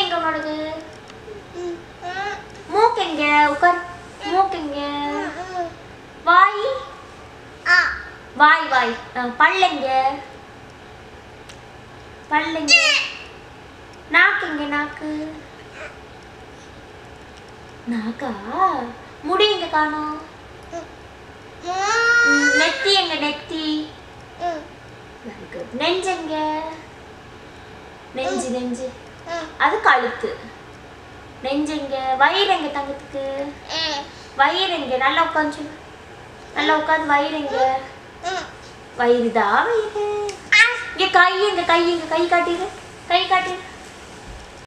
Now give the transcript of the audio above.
எங்க உன்னோடது மூக்கு எங்க உட்கார் மூக்கு எங்க வாய் வாய் வாய் ஆ, பல்லெங்க பல்லெங்க நாக்கு எங்க நாக்கு நாக்கா முடி எங்க காணோம் ம், நெத்தி எங்க நெத்தி வெரி குட் நெஞ்செங்க நெஞ்சு நெஞ்சு அது கழுத்து நெஞ்செங்க வயிறு எங்க தங்கத்துக்கு வயிறு எங்க நல்லா உட்காந்து சொல்லு. நல்லா உட்காந்து வயிறு எங்க வயிறுதா வயிறு இங்க கை எங்க கை எங்க கை காட்டிடு கை காட்டிடு